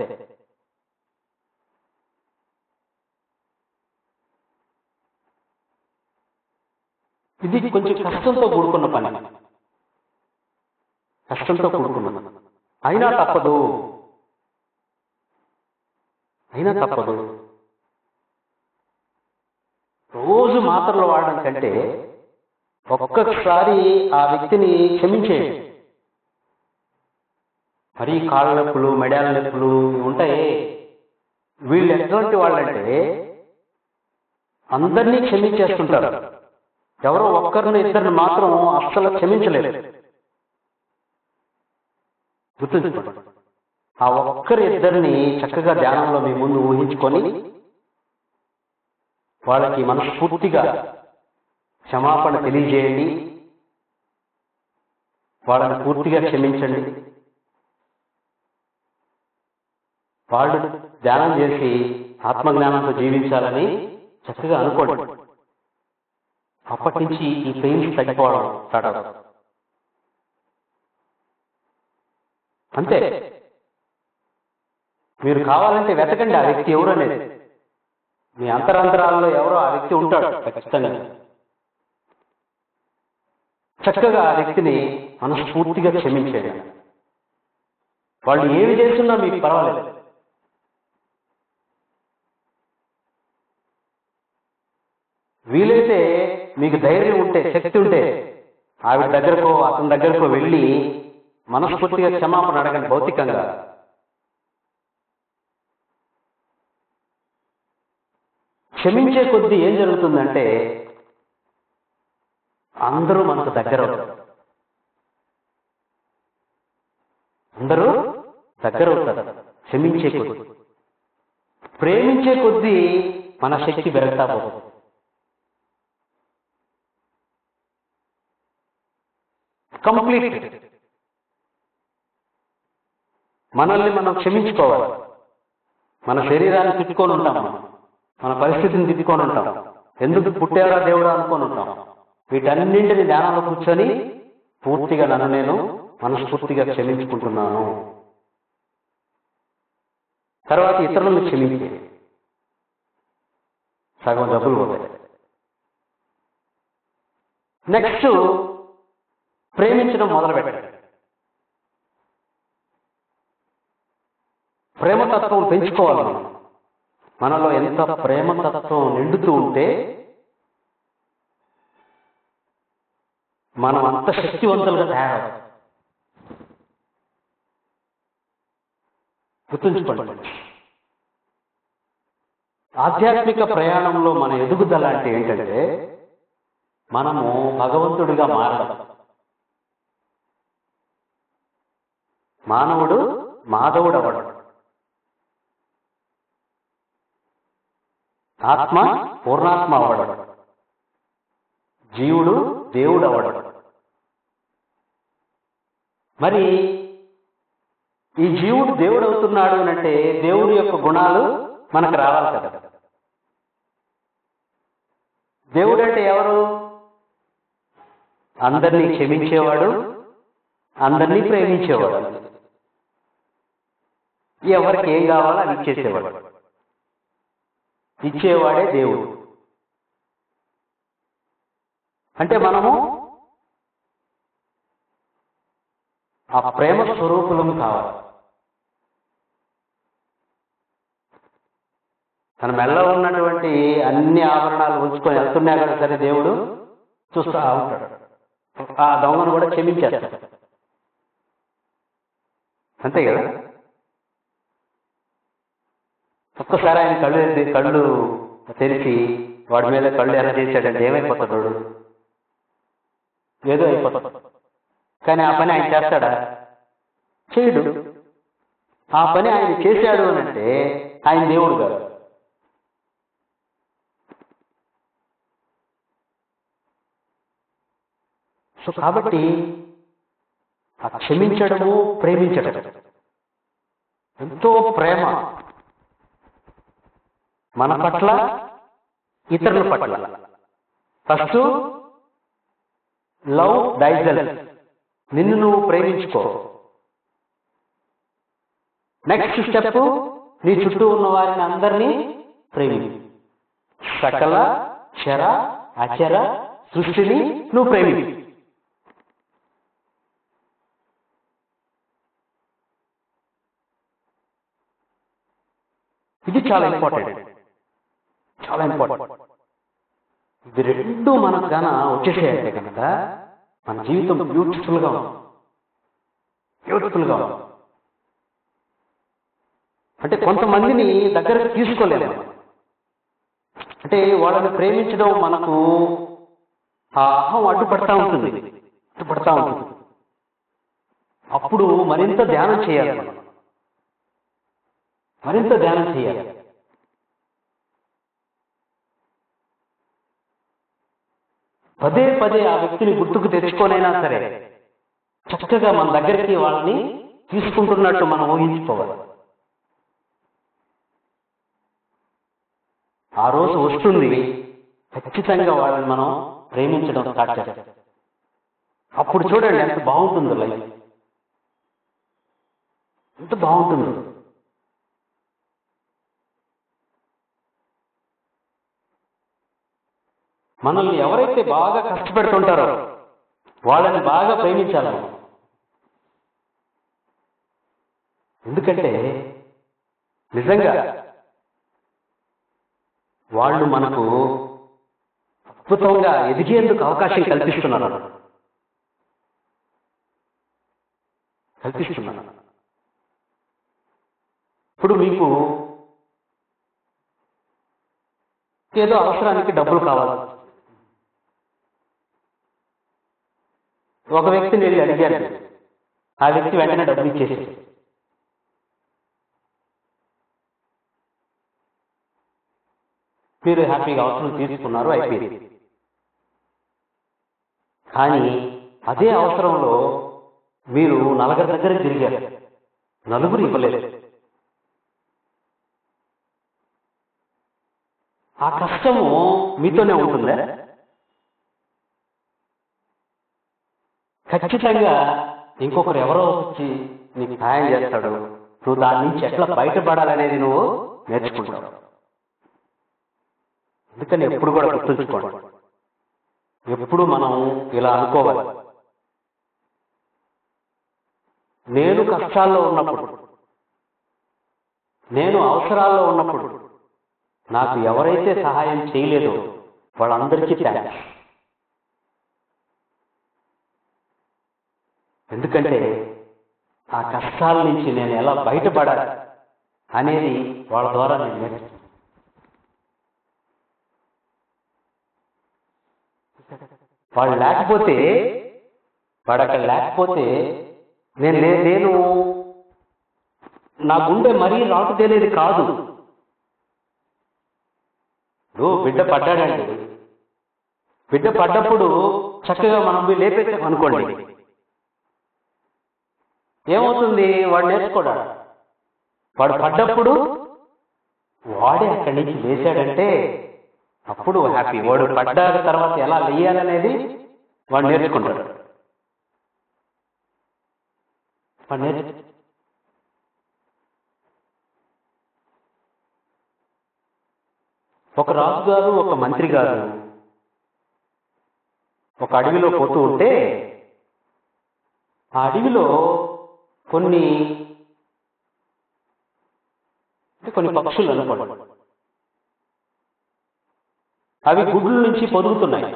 ఇది కొంచెం కష్టంతో కూడుకున్న పని కష్టంతో కూడుకున్న అయినా తప్పదు అయినా తప్పదు రోజు మాత్రలు వాడడం కంటే ఒక్కసారి ఆ వ్యక్తిని క్షమించేయండి మరి కాళ్ళ నొప్పులు మెడాల నొప్పులు ఇవి ఉంటాయి వీళ్ళు ఎటువంటి వాళ్ళంటే అందరినీ క్షమించేస్తుంటారు ఎవరో ఒక్కరిని ఇద్దరిని మాత్రం అస్సలు క్షమించలేరు గుర్తుంచుకోండి ఆ ఒక్కరి ఇద్దరిని చక్కగా ధ్యానంలో మీ ముందు ఊహించుకొని వాళ్ళకి మనస్ఫూర్తిగా క్షమాపణ తెలియజేయండి వాళ్ళని పూర్తిగా క్షమించండి వాళ్ళు ధ్యానం చేసి ఆత్మజ్ఞానంతో జీవించాలని చక్కగా అనుకోండి అప్పటి నుంచి ఈ పెయిన్స్ తగ్గిపోవడం స్టార్ట్ అవుతుంది అంతే మీరు కావాలంటే వెతకండి ఆ వ్యక్తి ఎవరు అనేది మీ అంతరాంతరాల్లో ఎవరో ఆ వ్యక్తి ఉంటాడు ఖచ్చితంగా చక్కగా ఆ వ్యక్తిని మనస్ఫూర్తిగా క్షమించేయండి వాళ్ళు ఏమి చేస్తున్నా మీకు పర్వాలేదు వీలైతే మీకు ధైర్యం ఉంటే శక్తి ఉంటే ఆవిడ దగ్గరకో అతని దగ్గరకో వెళ్ళి మనస్ఫూర్తిగా క్షమాపణ అడగండి భౌతికంగా క్షమించే కొద్దీ ఏం జరుగుతుందంటే అందరూ మనకు దగ్గర అవుతారు అందరూ దగ్గర అవుతారు క్షమించే కొద్దీ ప్రేమించే కొద్దీ మన శక్తి పెరుగుతా పోతుంది కంప్లీట్ మనల్ని మనం క్షమించుకోవాలి మన శరీరాన్ని తిట్టుకొని ఉంటాం మనం మన పరిస్థితిని తిట్టుకొని ఉంటాం ఎందుకు పుట్టారా దేవుడా అనుకొని ఉంటాం వీటన్నింటిని ధ్యానంలో కూర్చొని పూర్తిగా నన్ను నేను మనస్ఫూర్తిగా క్షమించుకుంటున్నాను తర్వాత ఇతరులను క్షమించే సగం డబ్బులు పోతాయి నెక్స్ట్ ప్రేమించడం మొదలు పెట్టండి ప్రేమతత్వం పెంచుకోవాలి మనం మనలో ఎంత ప్రేమతత్వం నిండుతూ ఉంటే మనం అంత శక్తివంతులుగా తయారవుతాం గుర్తుంచుకోండి ఆధ్యాత్మిక ప్రయాణంలో మన ఎదుగుదల అంటే ఏంటంటే మనము భగవంతుడిగా మారడం మానవుడు మాధవుడు అవడం ఆత్మ పూర్ణాత్మ అవ్వడం జీవుడు దేవుడు అవ్వడం మరి ఈ జీవుడు దేవుడు అవుతున్నాడు అని అంటే దేవుడి యొక్క గుణాలు మనకు రావాలి కదా దేవుడు అంటే ఎవరు అందరినీ క్షమించేవాడు అందరినీ ప్రేమించేవాడు ఎవరికి ఏం కావాలో అది ఇచ్చేసేవాడు ఇచ్చేవాడే దేవుడు అంటే మనము ఆ ప్రేమ స్వరూపులం కావాలి తన మెల్ల ఉన్నటువంటి అన్ని ఆభరణాలు ఉంచుకొని వెళ్తున్నా కూడా సరే దేవుడు చూస్తా ఉంటాడు ఆ దొంగను కూడా క్షమించేస్తాడు అంతే కదా ఒక్కసారి ఆయన కళ్ళు ఎత్తి- కళ్ళు తెరిచి వాడి మీద కళ్ళు ఎర్ర చేశాడంటే ఏమైపోతాడు వాడు? ఏదో అయిపోతాడు కానీ ఆ పని ఆయన చేస్తాడా చేయడు ఆ పని ఆయన చేశాడు అని అంటే ఆయన దేవుడు కాదు సో కాబట్టి ఆ క్షమించడము ప్రేమించడం ఎంతో ప్రేమ మన పట్ల ఇతరుల పట్ల ఫస్ట్ లవ్ డైజల్ నిన్ను నువ్వు ప్రేమించుకో నెక్స్ట్ స్టెప్ నీ చుట్టూ ఉన్న వారిని అందరినీ ప్రేమి సకల చర అచర సృష్టిని నువ్వు ప్రేమి ఇది చాలా ఇంపార్టెంట్ చాలా ఇంపార్టెంట్ ఇది రెండు మనకు గాన వచ్చేసేయంటే కనుక మన జీవితం బ్యూటిఫుల్గా ఉంది బ్యూటిఫుల్గా ఉంది అంటే కొంతమందిని దగ్గరకు తీసుకోలేము అంటే వాళ్ళని ప్రేమించడం మనకు ఆ అహం అడ్డుపడతా ఉంటుంది అడ్డుపడతా ఉంటుంది అప్పుడు మరింత ధ్యానం చేయాలి మనం మరింత ధ్యానం చేయాలి పదే పదే ఆ వ్యక్తిని గుర్తుకు తెచ్చుకోనైనా సరే చక్కగా మన దగ్గరికి వాళ్ళని తీసుకుంటున్నట్టు మనం ఊహించుకోవాలి ఆ రోజు వస్తుంది ఖచ్చితంగా వాళ్ళని మనం ప్రేమించడం స్టార్ట్ చేస్తాం అప్పుడు చూడండి ఎంత బాగుంటుందో లైఫ్ ఎంత బాగుంటుందో మనల్ని ఎవరైతే బాగా కష్టపెడుతుంటారో వాళ్ళని బాగా ప్రేమించాలి మనం. ఎందుకంటే నిజంగా వాళ్ళు మనకు అద్భుతంగా ఎదిగేందుకు అవకాశం కల్పిస్తున్నారు కల్పిస్తున్నారు ఇప్పుడు మీకు ఏదో అవసరానికి డబ్బులు కావాలి ఒక వ్యక్తిని వెళ్ళి అడిగారు ఆ వ్యక్తి వెంటనే డబ్బులు ఇచ్చేసి మీరు హ్యాపీగా అవసరం తీసుకున్నారు అయిపోయింది కానీ అదే అవసరంలో మీరు నలుగురి దగ్గర తిరిగారు నలుగురు ఇవ్వలేదు ఆ కష్టము మీతోనే ఉంటుందా ఖచ్చితంగా ఇంకొకరు ఎవరో వచ్చి నీకు సహాయం చేస్తాడు నువ్వు దాని నుంచి ఎట్లా బయటపడాలనేది నువ్వు నేర్చుకుంటావు అందుకని ఎప్పుడు కూడా గుర్తుంచుకోండి ఎప్పుడు మనం ఇలా అనుకోవాలి నేను కష్టాల్లో ఉన్నప్పుడు నేను అవసరాల్లో ఉన్నప్పుడు నాకు ఎవరైతే సహాయం చేయలేదో వాళ్ళందరికీ థ్యాంక్స్ ఎందుకంటే ఆ కష్టాల నుంచి నేను ఎలా బయటపడాలి అనేది వాళ్ళ ద్వారా నేను నేర్చుకున్నాను వాళ్ళు లేకపోతే వాడు అక్కడ లేకపోతే నేను నే- నేను నా గుండె మరీ రాటు తేలేది కాదు ఇప్పుడు బిడ్డ పడ్డాడండి బిడ్డ పడ్డప్పుడు చక్కగా మనం పోయి లేపేసాం అనుకోండి ఏమవుతుంది వాడు నేర్చుకోడాడు వాడు పడ్డప్పుడు వాడే అక్కడి నుంచి లేచాడంటే అప్పుడు హ్యాపీ వాడు పడ్డ తర్వాత ఎలా లేయాలనేది వాడు నేర్చుకుంటాడు వాడు నేర్చు ఒక రాజు గారు ఒక మంత్రి గారు ఒక అడవిలో పోతూ ఉంటే ఆ అడవిలో కొన్ని అంటే కొన్ని పక్షులు అనుకోండి అవి గుడ్ల నుంచి పొదుగుతున్నాయి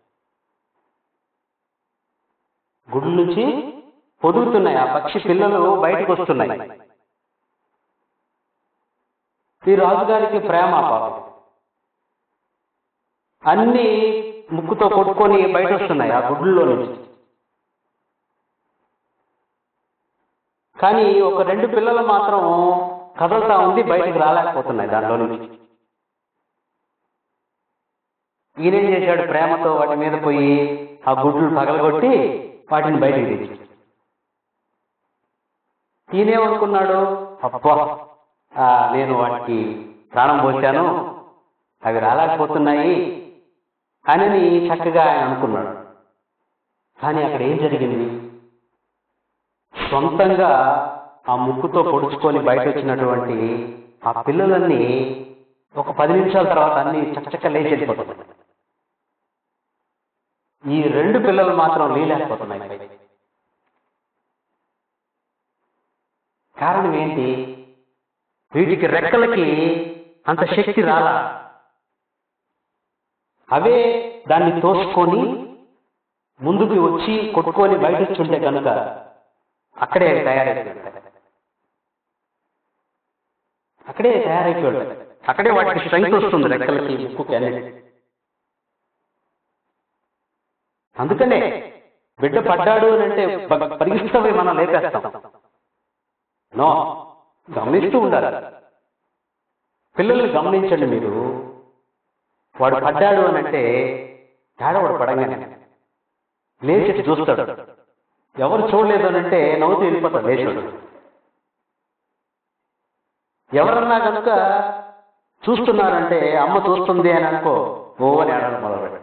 గుడ్ల నుంచి పొదుగుతున్నాయి ఆ పక్షి పిల్లలు బయటకు వస్తున్నాయి ఈ రాజుగారికి ప్రేమ పాపం అన్ని ముక్కుతో కొట్టుకొని బయట వస్తున్నాయి ఆ గుడ్లలో నుంచి కానీ ఒక రెండు పిల్లలు మాత్రం కదలుతా ఉంది బయటకు రాలేకపోతున్నాయి దాంట్లో నుంచి ఈయనేం చేశాడు ప్రేమతో వాటి మీద పోయి ఆ గుడ్లు పగలగొట్టి వాటిని బయటికి తెచ్చి ఈయనేమనుకున్నాడు అబ్బా ఆ, నేను వాటికి ప్రాణం పోశాను అవి రాలేకపోతున్నాయి అని చక్కగా ఆయన అనుకున్నాడు కానీ అక్కడ ఏం జరిగింది సొంతంగా ఆ ముక్కుతో పొడుచుకొని బయట వచ్చినటువంటి ఆ పిల్లలన్నీ ఒక పది నిమిషాల తర్వాత అన్ని చక్కచక్క లేచి వెళ్ళిపోతున్నాయి ఈ రెండు పిల్లలు మాత్రం లేలేకపోతున్నాయి పైకి. కారణం ఏంటి వీటికి రెక్కలకి అంత శక్తి రాలా అవే దాన్ని తోసుకొని ముందుకు వచ్చి కొట్టుకొని బయట వచ్చుంటే కనుక అక్కడే తయారైపోయి అక్కడే తయారైపోయి అక్కడే వాటికి స్ట్రెంగ్త్ వస్తుంది రెక్కలకి ముక్కుకి అన్నిటి అందుకనే బిడ్డ పడ్డాడు అని అంటే ప- పరిగిస్తమే మనం లేపేస్తాం నో గమనిస్తూ ఉండాలి పిల్లల్ని గమనించండి మీరు వాడు పడ్డాడు అని అంటే తేడా వాడు పడంగానే లేచి చూస్తాడు ఎవరు చూడలేదు అని అంటే నవ్వుతూ వెళ్ళిపోతాడు లేచాడు ఎవరన్నా కనుక చూస్తున్నారంటే అమ్మ చూస్తుంది అని అనుకో ఓ అని ఆడడం మొదలుపెట్టాడు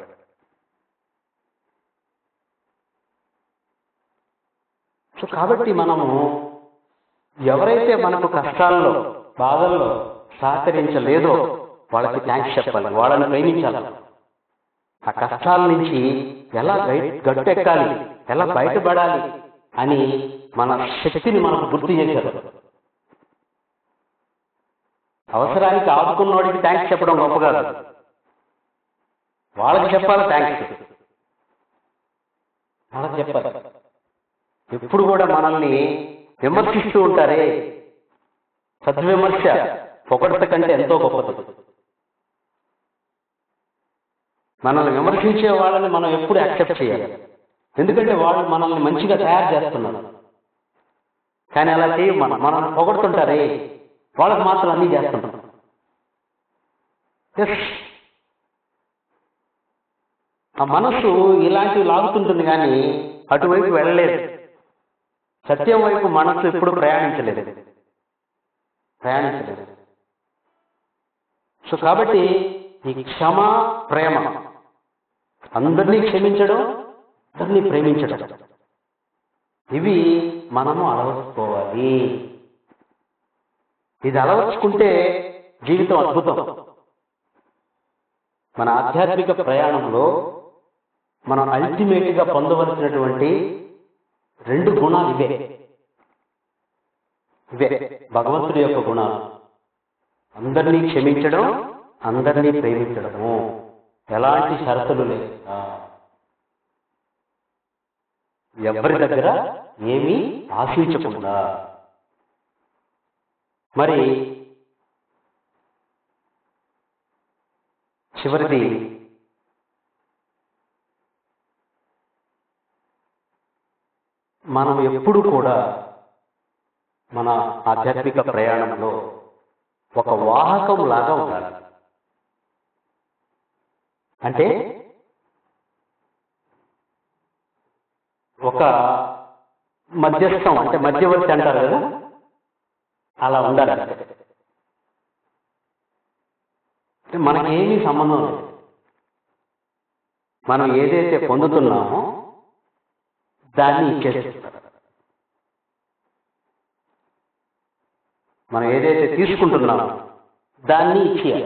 సో కాబట్టి మనము ఎవరైతే మనకు కష్టాల్లో బాధల్లో సహకరించలేదో వాళ్ళకి థ్యాంక్స్ చెప్పాలి వాళ్ళని ప్రేమించాలి ఆ కష్టాల నుంచి ఎలా గై- గట్టెక్కాలి ఎలా బయటపడాలి అని మన శక్తిని మనకు గుర్తు చేశారు అవసరానికి ఆదుకున్నవాడికి థ్యాంక్స్ చెప్పడం గొప్ప కాదు వాళ్ళకి చెప్పాలి థ్యాంక్స్ వాళ్ళకి చెప్పాలి ఎప్పుడు కూడా మనల్ని విమర్శిస్తూ ఉంటారే సద్విమర్శ పొగడత కంటే ఎంతో గొప్పది మనల్ని విమర్శించే వాళ్ళని మనం ఎప్పుడు యాక్సెప్ట్ చేయాలి ఎందుకంటే వాళ్ళు మనల్ని మంచిగా తయారు చేస్తున్నారు కానీ అలా చేయం మనం మనల్ని పొగడుతుంటారే వాళ్ళకి మాత్రం అన్నీ చేస్తుంటాం Yes. ఆ మనసు ఇలాంటివి లాగుతుంటుంది కానీ అటువైపు వెళ్ళలేదు సత్యం వైపు మనసు ఎప్పుడు ప్రయాణించలేదు ప్రయాణించలేదు సో కాబట్టి ఈ క్షమ ప్రేమ అందరినీ క్షమించడం అందరినీ ప్రేమించడం ఇవి మనము అలవర్చుకోవాలి ఇది అలవర్చుకుంటే జీవితం అద్భుతం మన ఆధ్యాత్మిక ప్రయాణంలో మనం అల్టిమేట్ గా పొందవలసినటువంటి రెండు గుణాలు ఇవే ఇవే భగవంతుడి యొక్క గుణాలు అందరినీ క్షమించడం అందరినీ ప్రేమించడము ఎలాంటి షరతులు లేవు ఎవరి దగ్గర ఏమీ ఆశించకుండా మరి చివరిది మనం ఎప్పుడు కూడా మన ఆధ్యాత్మిక ప్రయాణంలో ఒక వాహకం లాగా ఉండాలి అంటే ఒక మధ్యస్థం అంటే మధ్యవర్తి అంటారు కదా అలా ఉండాలి అంటే మనకేమీ సంబంధం లేదు మనం ఏదైతే పొందుతున్నామో దాన్ని ఇచ్చేస్తారు మనం ఏదైతే తీసుకుంటున్నామో దాన్ని ఇచ్చేయాలి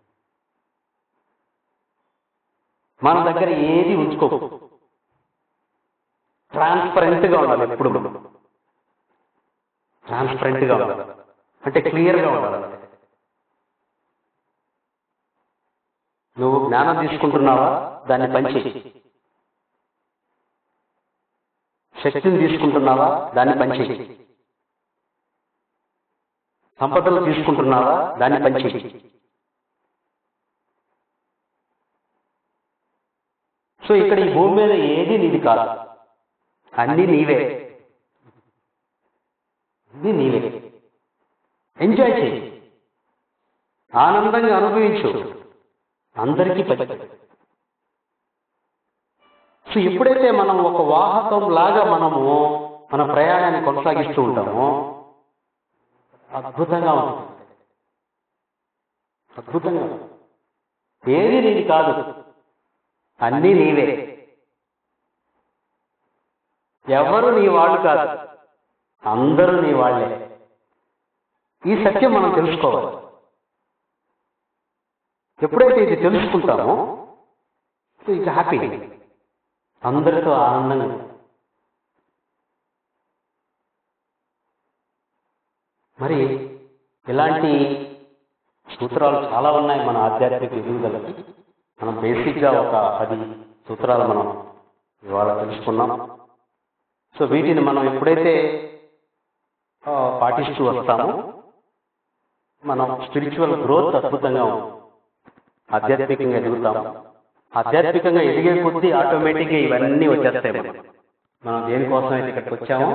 మన దగ్గర ఏది ఉంచుకోకు ట్రాన్స్పరెంట్ గా ఉండాలి ఎప్పుడు ట్రాన్స్పరెంట్ గా ఉండాలి అంటే క్లియర్ గా ఉండాలి నువ్వు జ్ఞానం తీసుకుంటున్నావా దాన్ని పంచి శక్తిని తీసుకుంటున్నావా దాన్ని పంచి సంపదలు తీసుకుంటున్నావా దాన్ని పంచి సో ఇక్కడ ఈ భూమి మీద ఏది నీది కాదు అన్నీ నీవే ఇది నీవే ఎంజాయ్ చేయి ఆనందంగా అనుభవించు అందరికీ పది సో ఎప్పుడైతే మనం ఒక వాహకం లాగా మనము మన ప్రయాణాన్ని కొనసాగిస్తూ ఉంటామో అద్భుతంగా ఉంటుంది అద్భుతంగా ఉంటుంది. ఏది నీది కాదు అన్నీ నీవే ఎవరు నీ వాళ్ళు కాదు అందరూ నీ వాళ్ళే ఈ సత్యం మనం తెలుసుకోవాలి ఎప్పుడైతే ఇది తెలుసుకుంటామో ఇక హ్యాపీ అందరితో ఆనందంగా ఉంటాం. మరి ఇలాంటి సూత్రాలు చాలా ఉన్నాయి మన ఆధ్యాత్మిక ఎదుగుదలకి మనం బేసిక్గా ఒక పది సూత్రాలు మనం ఇవాళ తెలుసుకున్నాం సో వీటిని మనం ఎప్పుడైతే ఆ, పాటిస్తూ వస్తామో మనం స్పిరిచువల్ గ్రోత్ అద్భుతంగా ఉంటుంది ఆధ్యాత్మికంగా ఎదుగుతాం ఆధ్యాత్మికంగా ఎదిగే కొద్దీ ఆటోమేటిక్గా ఇవన్నీ వచ్చేస్తాయి మనకు. మనం దేనికోసం అయితే ఇక్కడికి వచ్చామో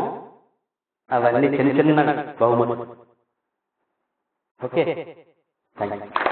అవన్నీ చిన్న చిన్న బహుమతి ఓకే థ్యాంక్ యూ